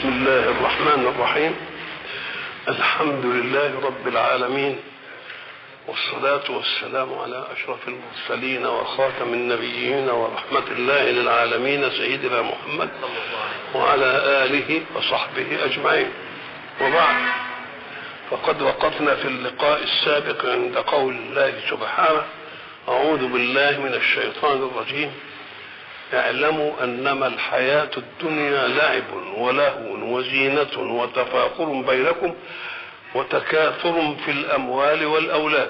بسم الله الرحمن الرحيم الحمد لله رب العالمين والصلاة والسلام على أشرف المرسلين وخاتم النبيين ورحمة الله للعالمين سيدنا محمد وعلى آله وصحبه أجمعين وبعد فقد وقفنا في اللقاء السابق عند قول الله سبحانه أعوذ بالله من الشيطان الرجيم اعلموا انما الحياه الدنيا لعب ولهو وزينه وتفاخر بينكم وتكاثر في الاموال والاولاد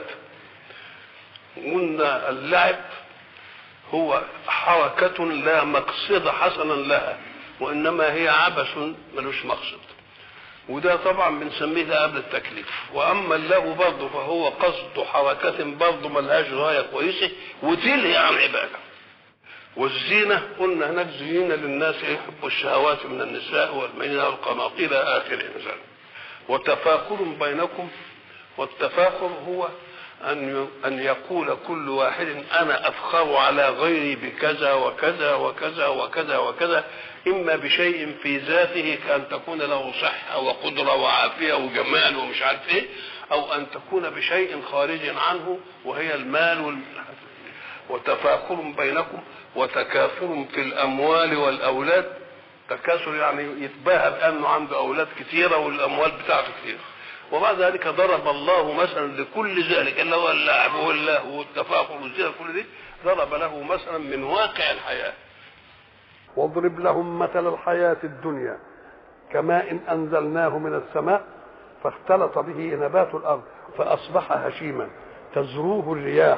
قلنا اللعب هو حركه لا مقصد حسنا لها وانما هي عبث ملوش مقصد وده طبعا بنسميه ده قبل التكليف واما اللهو برضه فهو قصد حركه برضه ملهاش غايه كويسه وتلهي عن عباده والزينة قلنا هناك زينة للناس يحبوا الشهوات من النساء والمنين والقناطير إلى آخره مثلا وتفاخر بينكم والتفاخر هو أن أن يقول كل واحد أنا أفخر على غيري بكذا وكذا وكذا وكذا وكذا إما بشيء في ذاته كأن تكون له صحة وقدرة وعافية وجمال ومش عارف إيه أو أن تكون بشيء خارج عنه وهي المال وال... وتفاخر بينكم وتكاثر في الاموال والاولاد تكاثر يعني يتباهى بانه عنده اولاد كثيره والاموال بتاعته كثيره وبعد ذلك ضرب الله مثلا لكل ذلك اللي هو اللعب واللهو والتفاخر والزينه كل دي ضرب له مثلا من واقع الحياه واضرب لهم مثل الحياه الدنيا كماء انزلناه من السماء فاختلط به نبات الارض فاصبح هشيما تزروه الرياح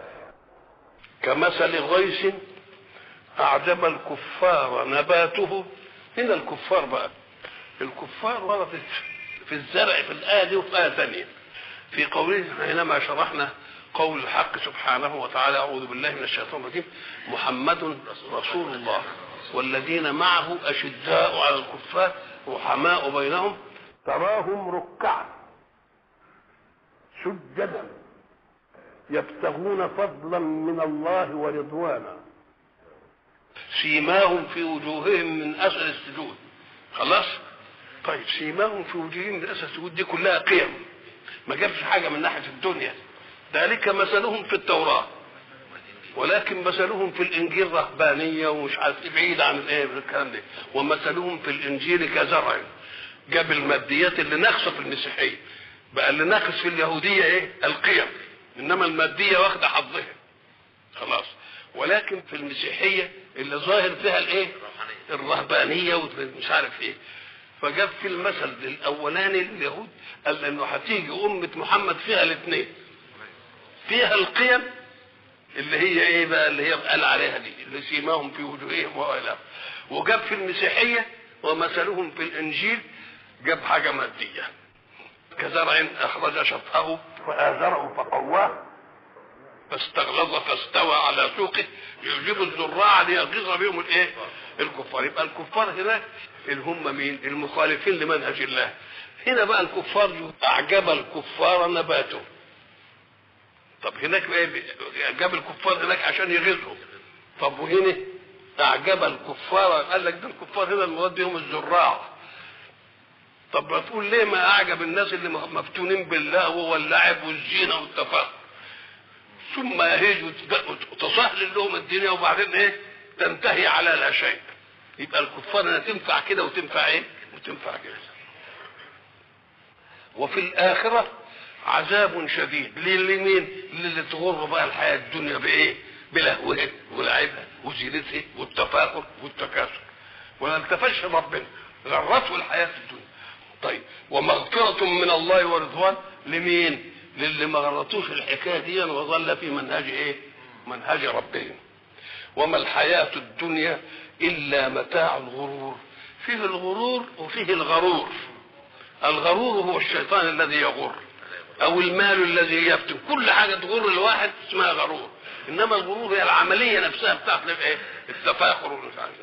كمثل غيث أعجب الكفار نباته هنا الكفار بقى الكفار وردت في الزرع في الآية دي وفي آية ثانية في قوله حينما شرحنا قول الحق سبحانه وتعالى أعوذ بالله من الشيطان الرجيم محمد رسول الله والذين معه أشداء على الكفار رحماء بينهم تراهم ركعا سجدا يبتغون فضلا من الله ورضوانا سيماهم في وجوههم من اثر السجود خلاص طيب سيماهم في وجوههم من اثر السجود دي كلها قيم ما جابش حاجه من ناحيه الدنيا ذلك مثلهم في التوراه ولكن مثلهم في الانجيل رهبانيه ومش عارف ايه بعيد عن الايه الكلام ده ومثلهم في الانجيل كزرع جاب الماديات اللي ناقصه في المسيحيه بقى اللي ناقص في اليهوديه ايه القيم انما الماديه واخده حظها خلاص ولكن في المسيحيه اللي ظاهر فيها الايه الرهبانيه ومش عارف ايه فجاب في المثل الاولاني لليهود قال انه هتيجي امه محمد فيها الاثنين فيها القيم اللي هي ايه بقى اللي هي قال عليها دي اللي سيماهم في وجوههم والى وجاب في المسيحيه ومثلهم في الانجيل جاب حاجه ماديه كزرع اخرج شطاه فآزره فقواه فاستغلظ فاستوى على سوقه يعجب الزراع ليغيظ بهم الايه؟ الكفار يبقى الكفار هناك اللي هم مين؟ المخالفين لمنهج الله هنا بقى الكفار اعجب الكفار نباته طب هناك ايه جاب الكفار هناك عشان يغيظهم طب وهنا اعجب الكفار قال لك ده الكفار هنا المراد بهم الزراع طب ما تقول ليه ما اعجب الناس اللي مفتونين باللهو واللعب والزينه والتفاخر ثم يهيج وتسهل لهم الدنيا وبعدين ايه تنتهي على لا شيء يبقى الكفار انها تنفع كده وتنفع ايه وتنفع كده وفي الاخره عذاب شديد لمين للي تغر بقى الحياه الدنيا بايه بلهوها ولعبها وزينتها والتفاخر والتكاثر ولا التفش ربنا غرته الحياه الدنيا طيب ومغفرة من الله ورضوان لمين؟ للي ما غلطوش الحكايه دي وظل في منهج ايه؟ منهج ربهم. وما الحياة الدنيا إلا متاع الغرور. فيه الغرور وفيه الغرور. الغرور هو الشيطان الذي يغر. أو المال الذي يفتن، كل حاجة تغر الواحد اسمها غرور. إنما الغرور هي العملية نفسها بتاعت ايه؟ التفاخر ومش عارف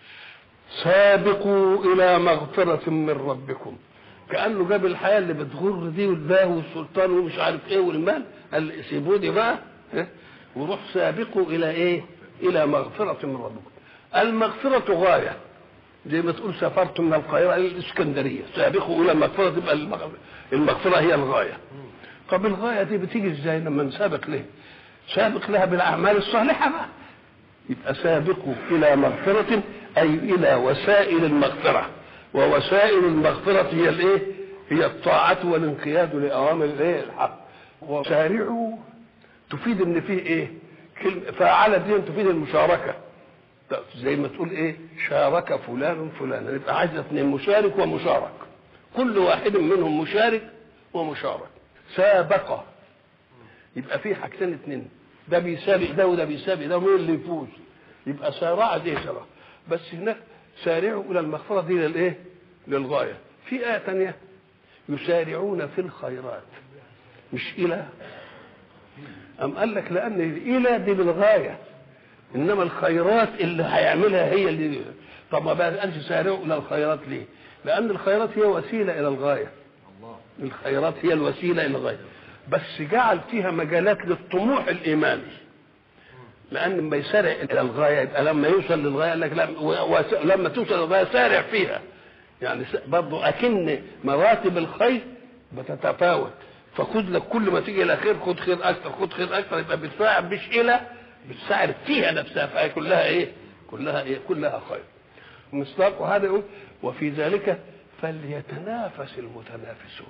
سابقوا إلى مغفرة من ربكم. كانه جاب الحياه اللي بتغر دي والباه والسلطان ومش عارف ايه والمال قال سيبوني بقى وروح سابقوا الى ايه؟ الى مغفره من ربكم. المغفره غايه زي ما تقول سافرت من القاهرة إلى الإسكندرية سابقوا إلى المغفرة تبقى المغفرة هي الغاية طب الغاية دي بتيجي إزاي لما نسابق ليه سابق لها بالأعمال الصالحة بقى يبقى سابقوا إلى مغفرة أي إلى وسائل المغفرة ووسائل المغفرة هي الإيه؟ هي الطاعة والانقياد لأوامر الإيه؟ الحق وسارعوا تفيد إن فيه إيه؟ كلمة فعل دي تفيد المشاركة زي ما تقول إيه؟ شارك فلان فلانا يبقى عايز اثنين مشارك ومشارك كل واحد منهم مشارك ومشارك سابق يبقى في حاجتين اثنين ده بيسابق ده وده بيسابق ده مين اللي يفوز يبقى سارع دي سبق بس هناك سارعوا الى المغفره دي للايه للغايه في ايه ثانيه يسارعون في الخيرات مش الى ام قال لك لان الى دي بالغايه انما الخيرات اللي هيعملها هي اللي طب ما بقى قالش سارعوا الى الخيرات ليه لان الخيرات هي وسيله الى الغايه الخيرات هي الوسيله الى الغايه بس جعل فيها مجالات للطموح الايماني لان لما يسارع الى الغايه يبقى لما يوصل للغايه قال لك لا لما توصل للغايه سارع فيها يعني برضه اكن مراتب الخير بتتفاوت فخد لك كل ما تيجي الى خير خد خير اكثر خد خير اكثر يبقى بتساعد مش الى بتساعد فيها نفسها فهي كلها ايه؟ كلها ايه؟ كلها خير. مصداق هذا يقول وفي ذلك فليتنافس المتنافسون.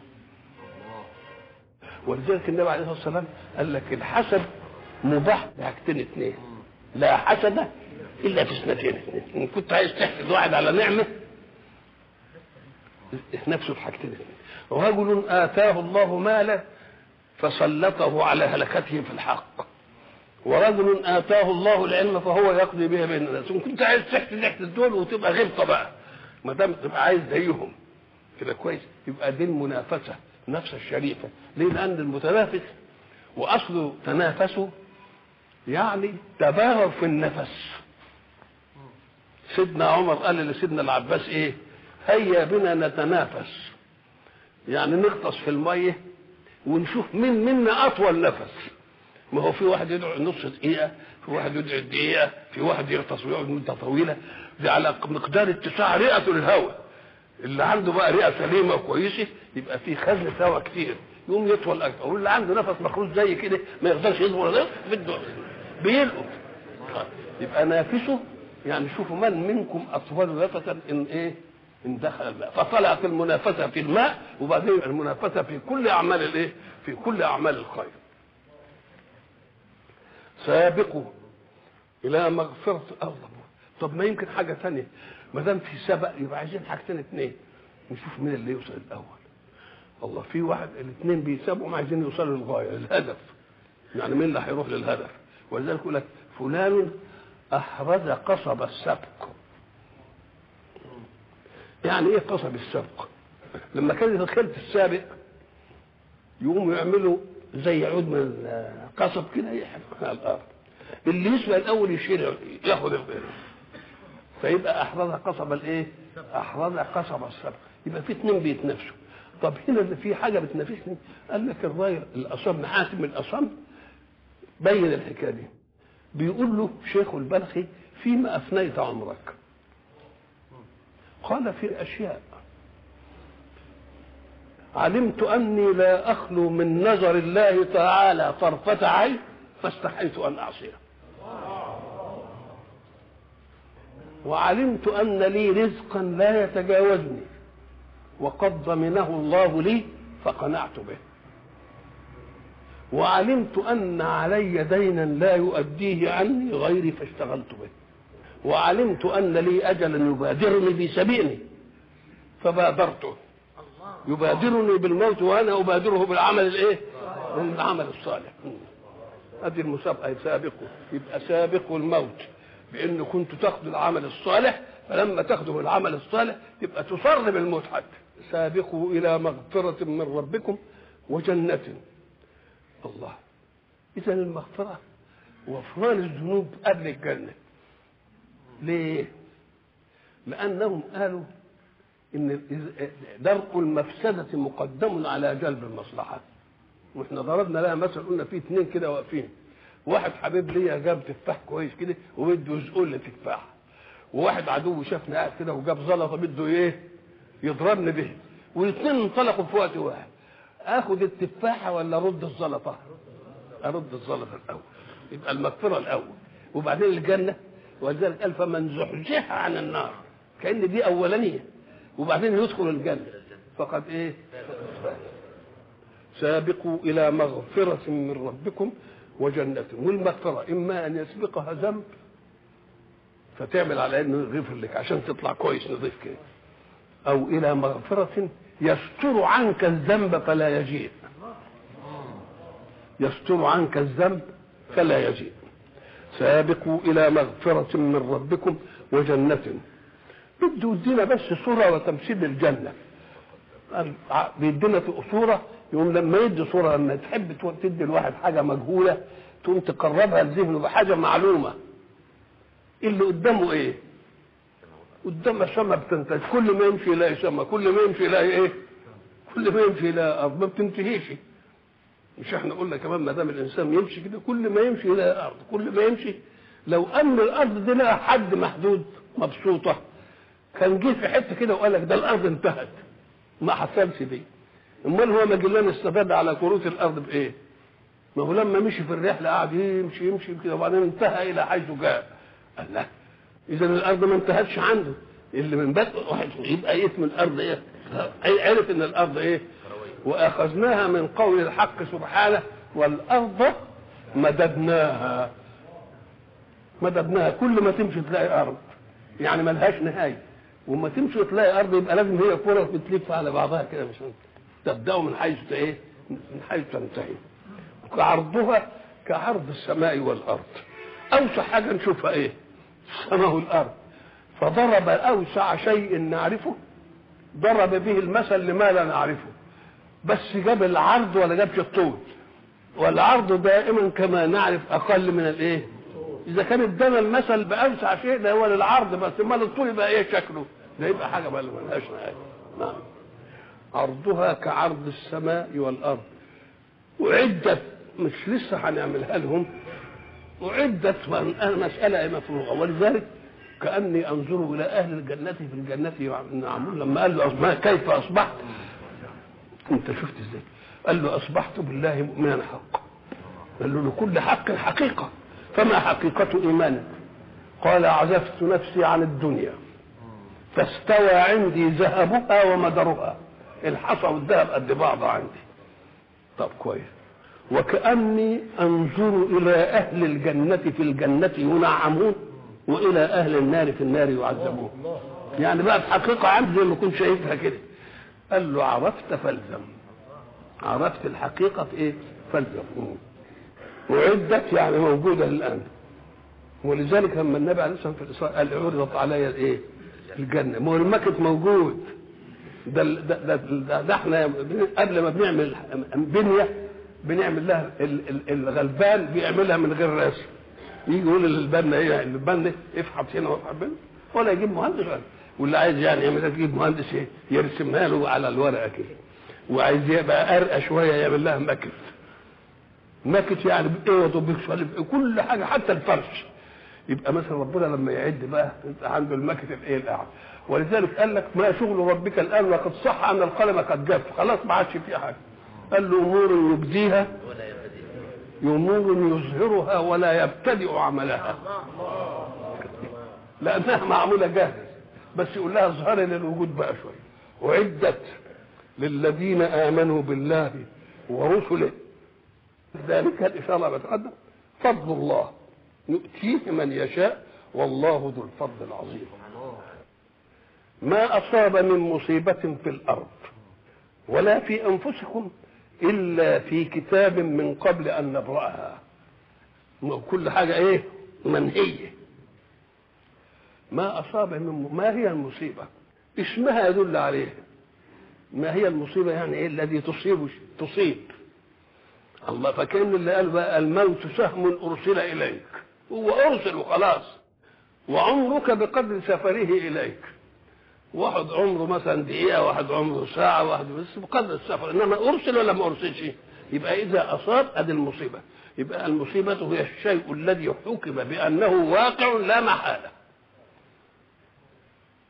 ولذلك النبي عليه الصلاه والسلام قال لك الحسد مباح بحاجتين اثنين لا حسد الا في اثنتين اثنين ان كنت عايز تحسد واحد على نعمه نفسه في حاجتين اثنين رجل اتاه الله مالا فسلطه على هلكته في الحق ورجل اتاه الله العلم فهو يقضي به بين الناس ان كنت عايز تحسد احسد دول وتبقى غبطه بقى ما دام تبقى عايز زيهم كده كويس يبقى دي المنافسه نفس الشريفة ليه لأن المتنافس وأصله تنافسوا يعني تباغوا في النفس سيدنا عمر قال لسيدنا العباس ايه هيا بنا نتنافس يعني نغطس في المية ونشوف مين منا أطول نفس ما هو في واحد يدعو نص دقيقة في واحد يدعو دقيقة في واحد يغطس ويقعد مدة طويلة دي على مقدار اتساع رئة الهواء اللي عنده بقى رئه سليمه وكويسه يبقى فيه خزن هواء كتير يقوم يطول اكتر واللي عنده نفس مخروج زي كده ما يقدرش يصبر ده بده بيلقط يبقى نافسه يعني شوفوا من منكم اطول نفسا ان ايه ان دخل الماء فطلعت المنافسه في الماء وبعدين المنافسه في كل اعمال الايه في كل اعمال الخير سابقوا الى مغفره الله طب ما يمكن حاجه ثانيه ما دام في سبق يبقى عايزين حاجتين اثنين نشوف مين اللي يوصل الاول الله في واحد الاثنين بيسابقوا عايزين يوصلوا للغايه للهدف يعني مين اللي هيروح للهدف ولذلك يقول لك فلان احرز قصب السبق يعني ايه قصب السبق لما كانت الخيل السابق يقوموا يعملوا زي عود من قصب كده يحرق على الارض اللي يسبق الاول يشيل ياخد الغير فيبقى احرز قصب الايه؟ احرز قصب السبق يبقى في اثنين بيتنافسوا طب هنا اللي في حاجه بتنافسني قال لك الراجل الاصم حاتم الاصم بين الحكايه دي بيقول له شيخ البلخي فيما افنيت عمرك قال في اشياء علمت اني لا اخلو من نظر الله تعالى طرفه عين فاستحيت ان اعصيه وعلمت ان لي رزقا لا يتجاوزني وقد ضمنه الله لي فقنعت به وعلمت ان علي دينا لا يؤديه عني غيري فاشتغلت به وعلمت ان لي اجلا يبادرني في سبيلي فبادرته يبادرني بالموت وانا ابادره بالعمل الايه؟ بالعمل الصالح هذه المسابقه سابقوا يبقى سابقوا الموت بان كنتوا تاخذوا العمل الصالح فلما تاخذوا العمل الصالح تبقى تصر بالموت حتى سابقوا الى مغفره من ربكم وجنه الله اذا المغفره وغفران الذنوب قبل الجنه ليه لانهم قالوا ان درء المفسده مقدم على جلب المصلحه واحنا ضربنا لها مثل قلنا في اثنين كده واقفين واحد حبيب ليا جاب تفاح كويس كده وبده يزقل لي تفاح وواحد عدو شافني قاعد كده وجاب زلطه بده ايه يضربني به والاثنين انطلقوا في وقت واحد اخد التفاحه ولا ارد الزلطه ارد الزلطه الاول يبقى المغفره الاول وبعدين الجنه ولذلك قال فمن زحزح عن النار كان دي اولانيه وبعدين يدخل الجنه فقد ايه سابقوا الى مغفره من ربكم وجنة والمغفرة إما أن يسبقها ذنب فتعمل على انه يغفر لك عشان تطلع كويس نظيف كده او الى مغفرة يستر عنك الذنب فلا يجيء يستر عنك الذنب فلا يجيء سابقوا الى مغفرة من ربكم وجنة بده يدينا بس صورة وتمثيل الجنة بيدينا صورة يقوم لما يدي صورة لما تحب تدي الواحد حاجة مجهولة تقوم تقربها لذهنه بحاجة معلومة اللي قدامه ايه قدامه سما بتنتج كل ما يمشي يلاقي سما كل ما يمشي يلاقي ايه كل ما يمشي يلاقي ارض ما بتنتهيش مش احنا قلنا كمان ما دام الانسان يمشي كده كل ما يمشي يلاقي ارض كل ما يمشي لو ان الارض دي لها حد محدود مبسوطه كان جه في حته كده وقال لك ده الارض انتهت ما حصلش دي امال هو مجلان استفاد على كروت الارض بايه ما هو لما مشي في الرحله قعد يمشي يمشي كده وبعدين انتهى الى حيث جاء قال لا اذا الارض ما انتهتش عنده اللي من بدء واحد يبقى اسم الارض ايه عرف ان الارض ايه واخذناها من قول الحق سبحانه والارض مددناها مددناها كل ما تمشي تلاقي ارض يعني ملهاش نهايه وما تمشي تلاقي ارض يبقى لازم هي كره بتلف على بعضها كده مش تبدا من حيث ايه من حيث تنتهي عرضها كعرض السماء والارض اوسع حاجه نشوفها ايه السماء والارض فضرب اوسع شيء نعرفه ضرب به المثل لما لا نعرفه بس جاب العرض ولا جابش الطول والعرض دائما كما نعرف اقل من الايه اذا كان ادانا المثل باوسع شيء ده هو للعرض بس امال الطول يبقى ايه شكله ده يبقى حاجه ما لهاش نهايه نعم عرضها كعرض السماء والارض وعدت مش لسه هنعملها لهم وعدت مسألة مفروغة ولذلك كأني أنظر إلى أهل الجنة في الجنة يعملون لما قال له أصبح كيف أصبحت أنت شفت إزاي قال له أصبحت بالله مؤمنا حقا قال له لكل حق حقيقة فما حقيقة إيمانك قال عزفت نفسي عن الدنيا فاستوى عندي ذهبها ومدرها الحصى والذهب قد بعض عندي طب كويس وكأني أنظر إلى أهل الجنة في الجنة ينعمون وإلى أهل النار في النار يعذبون يعني بقى الحقيقة عندي زي ما كنت شايفها كده قال له عرفت فالزم عرفت الحقيقة في إيه فالزم وعدت يعني موجودة الآن ولذلك لما النبي عليه الصلاة والسلام في الإسراء قال عرضت علي الإيه الجنة ما هو المكت موجود ده ده ده, ده, ده احنا قبل ما بنعمل بنيه بنعمل لها الغلبان بيعملها من غير رسم يجي يقول للبنا ايه البنا افحط هنا وافحط هنا ولا يجيب مهندس واللي عايز يعني يعمل يجيب مهندس ايه يرسمها له على الورقه كده وعايز يبقى ارقى شويه يعمل لها مكت مكت يعني باوض وبيكسر كل حاجه حتى الفرش يبقى مثلا ربنا لما يعد بقى عنده المكت الايه الاعلى ولذلك قال لك ما شغل ربك الان وقد صح ان القلم قد جف خلاص ما عادش فيه حاجه قال له امور يبديها امور يظهرها ولا يبتدئ عملها لانها معموله جاهز بس يقول لها اظهري للوجود بقى شويه اعدت للذين امنوا بالله ورسله ذلك الاشاره بتقدم فضل الله يؤتيه من يشاء والله ذو الفضل العظيم ما أصاب من مصيبة في الأرض ولا في أنفسكم إلا في كتاب من قبل أن نبرأها كل حاجة إيه منهية ما أصاب من ما هي المصيبة اسمها يدل عليه ما هي المصيبة يعني إيه الذي تصيب تصيب الله فكأن اللي قال بقى الموت سهم أرسل إليك هو أرسل وخلاص وعمرك بقدر سفره إليك واحد عمره مثلا دقيقة واحد عمره ساعة واحد بس بقدر السفر إنما أرسل ولا ما أرسلش يبقى إذا أصاب أدي المصيبة يبقى المصيبة هي الشيء الذي حكم بأنه واقع لا محالة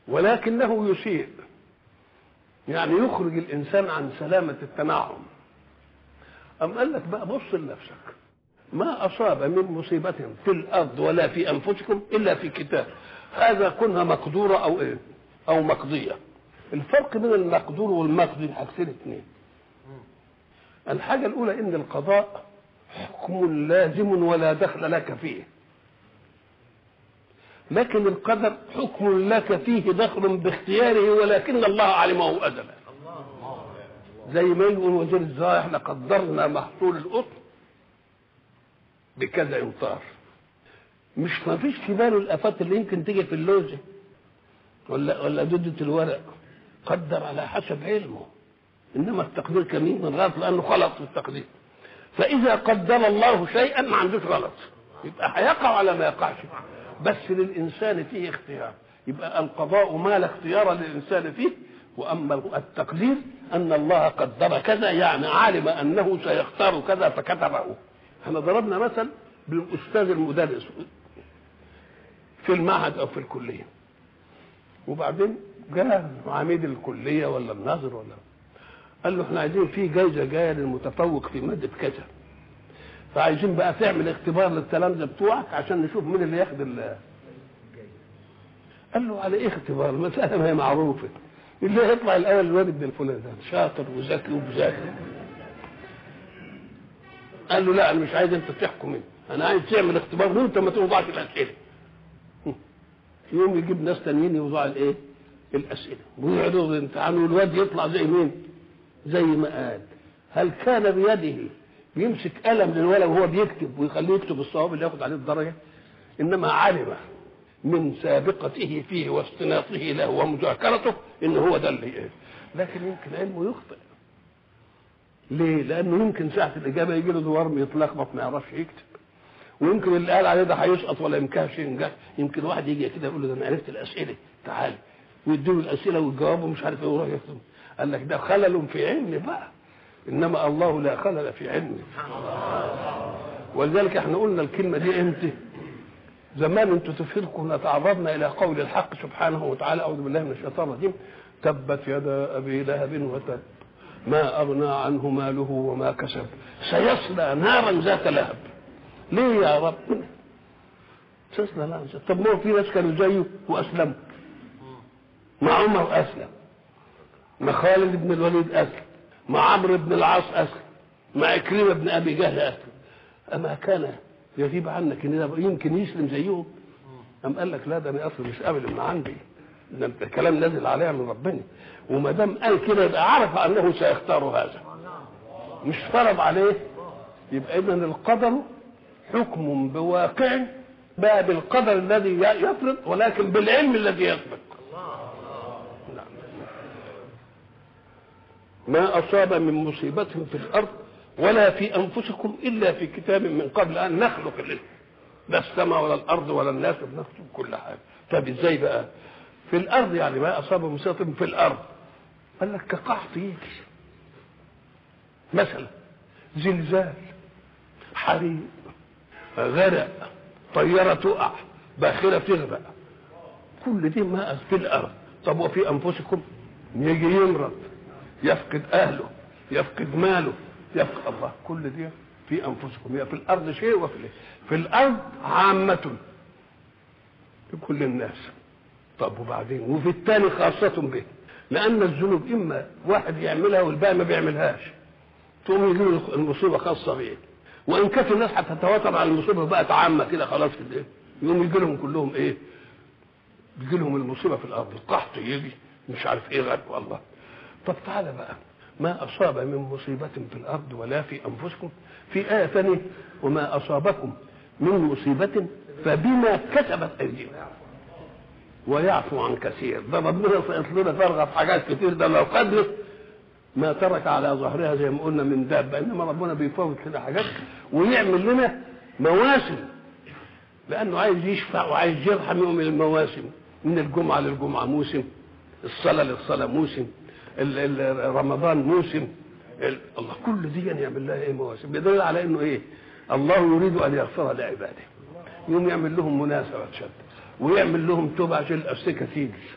ولكنه يسيء يعني يخرج الانسان عن سلامه التنعم أم قال لك بقى بص لنفسك ما أصاب من مصيبة في الأرض ولا في أنفسكم إلا في كتاب هذا كونها مقدورة أو إيه أو مقضية الفرق بين المقدور والمقضي حاجتين اثنين الحاجة الأولى إن القضاء حكم لازم ولا دخل لك فيه لكن القدر حكم لك فيه دخل باختياره ولكن الله علمه أزلا زي ما يقول وزير الزراعة احنا قدرنا محصول القطن بكذا امتار مش ما فيش في باله الافات اللي يمكن تيجي في اللوزه ولا ولا دودة الورق قدر على حسب علمه انما التقدير كمين من غلط لانه خلط في التقدير فاذا قدر الله شيئا ما عندوش غلط يبقى هيقع على ما يقعش بس للانسان فيه اختيار يبقى القضاء ما لا اختيار للانسان فيه واما التقدير ان الله قدر كذا يعني علم انه سيختار كذا فكتبه احنا ضربنا مثل بالاستاذ المدرس في المعهد او في الكليه وبعدين جاء عميد الكليه ولا الناظر ولا قال له احنا عايزين في جايزه جايه للمتفوق في ماده كذا فعايزين بقى تعمل اختبار للتلامذه بتوعك عشان نشوف مين اللي ياخد ال قال له على ايه اختبار؟ المساله ما هي معروفه اللي هيطلع الاول الواد ابن الفلان ده شاطر وذكي وبذاكر قال له لا انا مش عايز انت تحكم انت انا عايز تعمل اختبار وانت ما توضعش الاسئله يوم يجيب ناس تانيين يوضعوا الايه الاسئله ويقعدوا الامتحان والواد يطلع زي مين زي ما قال هل كان بيده يمسك قلم للولد وهو بيكتب ويخليه يكتب الصواب اللي ياخد عليه الدرجه انما علم من سابقته فيه واستناطه له ومذاكرته ان هو ده اللي إيه. لكن يمكن علمه يخطئ ليه؟ لانه يمكن ساعه الاجابه يجي له دوار يتلخبط ما يعرفش يكتب ويمكن اللي قال عليه ده هيسقط ولا يمكنش ينجح يمكن واحد يجي كده يقول له ده انا عرفت الاسئله تعال ويديله الاسئله والجواب ومش عارف ايه ويروح يكتب قال لك ده خلل في علمي بقى انما الله لا خلل في علمه ولذلك احنا قلنا الكلمه دي امتى زمان انتوا تفكروا كنا تعرضنا الى قول الحق سبحانه وتعالى اعوذ بالله من الشيطان الرجيم تبت يدا ابي لهب وتب ما اغنى عنه ماله وما كسب سيصلى نارا ذات لهب ليه يا رب سيصلى نارا ذات طب ما هو في ناس كانوا زيه واسلموا مع عمر اسلم مع خالد بن الوليد اسلم مع عمرو بن العاص اسلم مع عكرمه بن ابي جهل اسلم اما كان يغيب عنك ان ده يمكن يسلم زيهم أم قال لك لا ده انا اصلا مش قابل من عندي ده الكلام نازل عليها من ربنا وما دام قال كده يبقى عرف انه سيختار هذا مش فرض عليه يبقى اذا القدر حكم بواقع بقى بالقدر الذي يفرض ولكن بالعلم الذي يسبق نعم. ما اصاب من مصيبه في الارض ولا في انفسكم الا في كتاب من قبل ان نخلق الاسم لا السماء ولا الارض ولا الناس بنكتب كل حاجه طب ازاي بقى في الارض يعني ما اصاب مصيبه في الارض قال لك كقحط يجي مثلا زلزال حريق غرق طياره تقع باخره تغرق كل دي ما في الارض طب وفي انفسكم يجي يمرض يفقد اهله يفقد ماله يفقد الله كل دي في انفسكم هي في الارض شيء وفي في الارض عامه لكل الناس طب وبعدين وفي الثاني خاصة به لأن الذنوب إما واحد يعملها والباقي ما بيعملهاش تقوم يجي له المصيبة خاصة به وإن كانت الناس هتتواتر على المصيبة بقت عامة كده خلاص كده يقوم يجي لهم كلهم إيه؟ يجي لهم المصيبة في الأرض القحط يجي مش عارف إيه غير الله طب تعالى بقى ما أصاب من مصيبة في الأرض ولا في أنفسكم في آية ثانية وما أصابكم من مصيبة فبما كسبت أيديكم ويعفو عن كثير ده ربنا سيطلب لنا فرغة في حاجات كتير ده لو قدر ما ترك على ظهرها زي ما قلنا من دابة إنما ربنا بيفوت كده حاجات ويعمل لنا مواسم لأنه عايز يشفع وعايز يرحم يوم المواسم من الجمعة للجمعة موسم الصلاة للصلاة موسم ال ال رمضان موسم ال الله كل دي يعمل لها ايه مواسم بيدل على انه ايه الله يريد ان يغفر لعباده يوم يعمل لهم مناسبة شد ويعمل لهم توبة عشان الأفسكة تيجي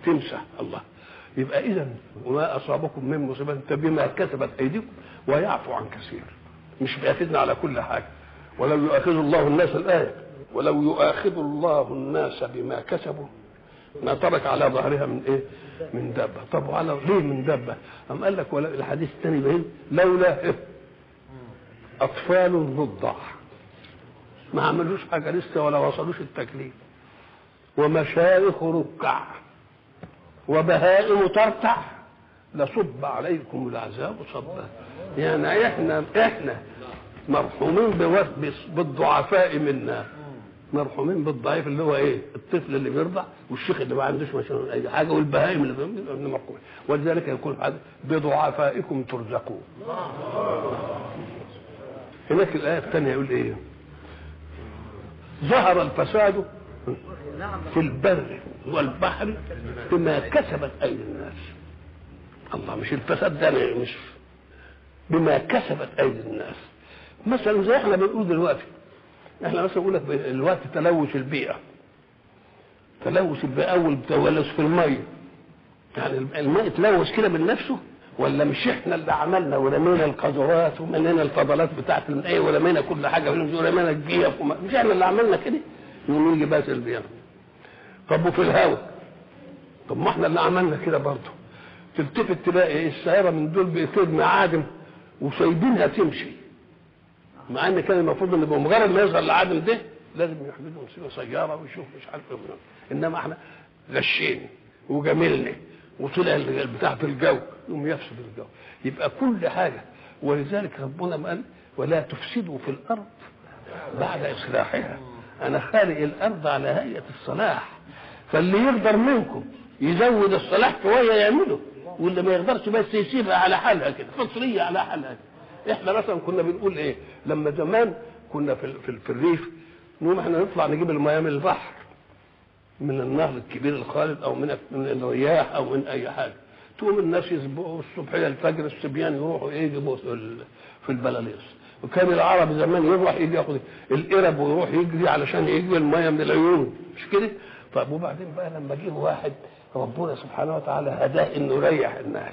تمسح الله يبقى اذا وما اصابكم من مصيبه بما كسبت ايديكم ويعفو عن كثير مش بياخذنا على كل حاجه ولو يؤاخذ الله الناس الايه ولو يؤاخذ الله الناس بما كسبوا ما ترك على ظهرها من ايه؟ من دابه، طب وعلى ليه من دابه؟ أم قال لك ولا الحديث الثاني بين لولا إيه؟ اطفال رضع ما عملوش حاجه لسه ولا وصلوش التكليف ومشايخ ركع وبهائم ترتع لصب عليكم العذاب صبا يعني احنا احنا مرحومين بالضعفاء منا مرحومين بالضعيف اللي هو ايه الطفل اللي بيرضع والشيخ اللي ما عندوش مثلا اي حاجه والبهائم اللي بيرضع مرحومين ولذلك يقول هذا بضعفائكم ترزقون هناك الايه الثانيه يقول ايه ظهر الفساد في البر والبحر بما كسبت ايدي الناس الله مش الفساد ده مش بما كسبت ايدي الناس مثلا زي احنا بنقول دلوقتي احنا مثلا بنقول لك دلوقتي تلوث البيئه تلوث البيئه اول تلوث في الميه يعني الماء اتلوث كده من نفسه ولا مش احنا اللي عملنا ورمينا القذورات وملينا الفضلات بتاعت الايه ورمينا كل حاجه ورمينا الجيف مش احنا اللي عملنا كده يقوم يجي بس البيئه طب وفي الهواء طب ما احنا اللي عملنا كده برضه تلتفت تلاقي ايه السياره من دول بيطير معادم وسايبينها تمشي مع ان كان المفروض ان بمجرد ما يظهر العادم ده لازم يحملوا يمسكوا سياره ويشوف مش عارف ايه انما احنا غشينا وجملنا وطلع بتاعه الجو يقوم يفسد الجو يبقى كل حاجه ولذلك ربنا قال ولا تفسدوا في الارض بعد اصلاحها انا خالق الارض على هيئه الصلاح فاللي يقدر منكم يزود الصلاح شويه يعمله واللي ما يقدرش بس يسيبها على حالها كده فطريه على حالها كده. احنا مثلا كنا بنقول ايه لما زمان كنا في في, في الريف نقوم احنا نطلع نجيب المياه من البحر من النهر الكبير الخالد او من من الرياح او من اي حاجه تقوم الناس يسبقوا الصبحيه الفجر الصبيان يروحوا ايه يجيبوا في البلاليص وكان العرب زمان يروح يجي ياخد القرب ويروح يجري علشان يجري الميه من العيون مش كده؟ طب وبعدين بقى لما جه واحد ربنا سبحانه وتعالى هداه انه يريح الناس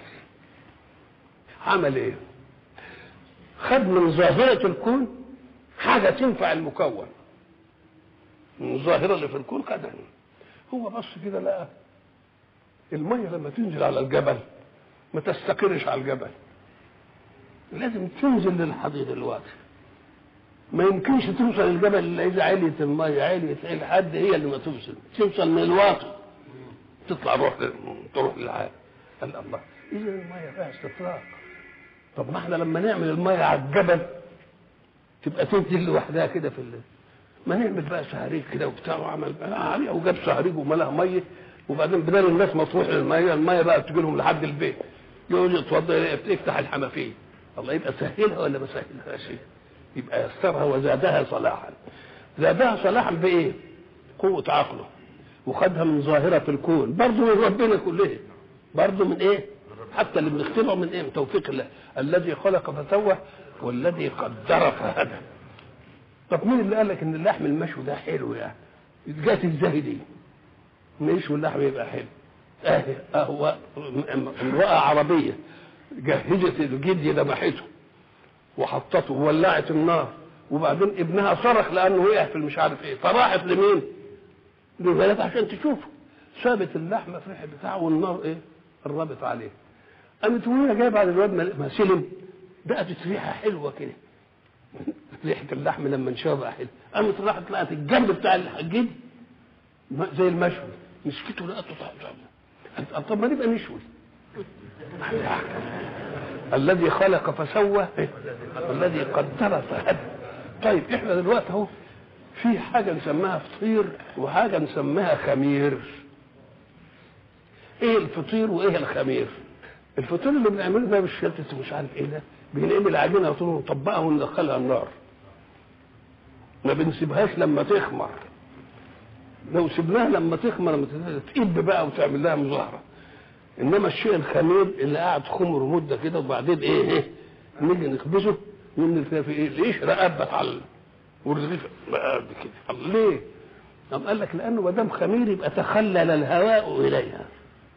عمل ايه؟ خد من ظاهرة الكون حاجة تنفع المكون من الظاهرة اللي في الكون خدها هو بص كده لقى المية لما تنزل على الجبل ما تستقرش على الجبل لازم تنزل للحضيض الوقت ما يمكنش توصل الجبل الا اذا عليت الميه عليت لحد هي اللي ما توصل توصل من الواطي تطلع روح تروح للعالم قال الله اذا الميه فيها استطراق طب ما احنا لما نعمل الميه على الجبل تبقى تنزل لوحدها كده في الليل ما نعمل بقى سهريج كده وبتاع وعمل عليها وجاب سهريج وملاها ميه وبعدين بدل الناس ما تروح للميه الميه بقى تجي لهم لحد البيت يقول اتفضل افتح الحنفيه الله يبقى سهلها ولا ما سهلهاش يبقى يسرها وزادها صلاحا زادها صلاحا بايه قوة عقله وخدها من ظاهرة الكون برضه من ربنا كلها برضه من ايه حتى اللي بنختبره من ايه من توفيق الله الذي خلق فسوى والذي قدر فهدى طب مين اللي قال لك ان اللحم المشوي ده حلو يعني جات ازاي دي نشوي اللحم يبقى حلو اهي اهو امرأة عربية جهزت الجدي ذبحته وحطته وولعت النار وبعدين ابنها صرخ لانه وقع في مش عارف ايه فراحت لمين؟ للبلد عشان تشوفه سابت اللحمه في الريح بتاعه والنار ايه؟ قربت عليه قامت وهي جايه بعد الواد ما سلم بقت ريحه حلوه كده ريحه اللحم لما انشرب بقى حلو قامت راحت لقت الجنب بتاع الجدي زي المشوي مسكته لقته طعم طب ما نبقى نشوي الذي خلق فسوى الذي قدر فهدى طيب احنا دلوقتي اهو في حاجه نسميها فطير وحاجه نسميها خمير ايه الفطير وايه الخمير الفطير اللي بنعمله ده بالشلتت مش عارف ايه ده بنعمل عجينه طول ونطبقها وندخلها النار ما بنسيبهاش لما تخمر لو سيبناها لما تخمر لما تقب بقى وتعمل لها مظاهره انما الشيء الخمير اللي قاعد خمر مده كده وبعدين ايه ايه نيجي نخبزه نعمل فيها في ايه القشره قبت على والرغيف قد كده ليه؟ قام قال لك لانه ما دام خمير يبقى تخلل الهواء اليها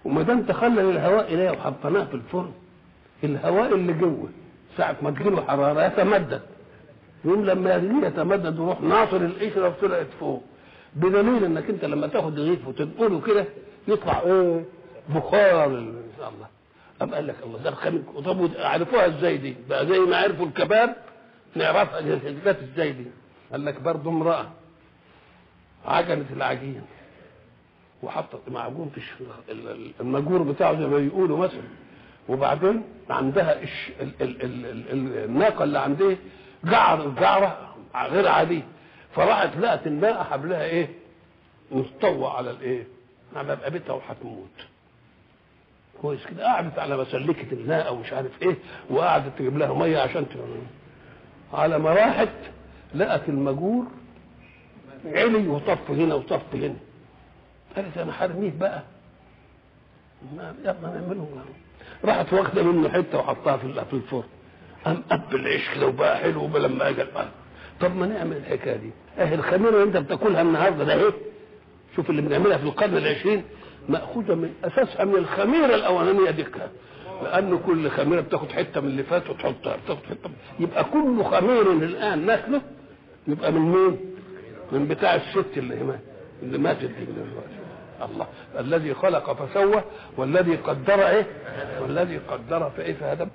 وما دام تخلل الهواء اليه وحطيناه في الفرن الهواء اللي جوه ساعة ما تجيله حرارة يتمدد يوم لما يجي يتمدد ويروح ناصر القشرة وطلعت فوق بدليل انك انت لما تاخد رغيف وتنقله كده يطلع ايه بخار ان شاء الله أم قال لك الله ده الخميس طب عرفوها ازاي دي بقى زي ما عرفوا الكباب نعرفها جت ازاي دي قال لك برضه امرأة عجنت العجين وحطت معجون في المجور بتاعه زي ما بيقولوا مثلا وبعدين عندها الش... ال... ال... ال... ال... الناقه اللي عندها جعر جعره غير عاديه فراحت لقت الناقه حبلها ايه؟ مستوى على الايه؟ على رقبتها وهتموت. كويس كده قعدت على مسلكه الناقه ومش عارف ايه وقعدت تجيب لها ميه عشان تنام. على ما راحت لقت المجور علي وطف هنا وطف هنا. قالت انا هرميه بقى. ما يلا نعمله راحت واخده منه حته وحطها في في الفرن قام قب العيش كده وبقى حلو لما اجى القلب طب ما نعمل الحكايه دي اهي الخميره اللي انت بتاكلها النهارده ده ايه شوف اللي بنعملها في القرن العشرين ماخوذه من اساسها من الخميره الاولانيه دي لان كل خميره بتاخد حته من اللي فات وتحطها بتاخد حته يبقى كل خمير الان ناكله يبقى من مين؟ من بتاع الست اللي هنا اللي ماتت دي دلوقتي الله الذي خلق فسوى والذي قدر ايه والذي قدر فايه فهدى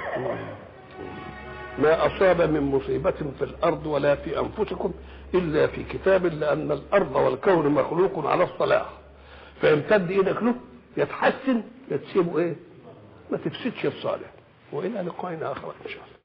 ما اصاب من مصيبه في الارض ولا في انفسكم الا في كتاب لان الارض والكون مخلوق على الصلاح فيمتد ايدك له يتحسن يتسيبه ايه ما تفسدش الصالح والى لقاء اخر ان شاء الله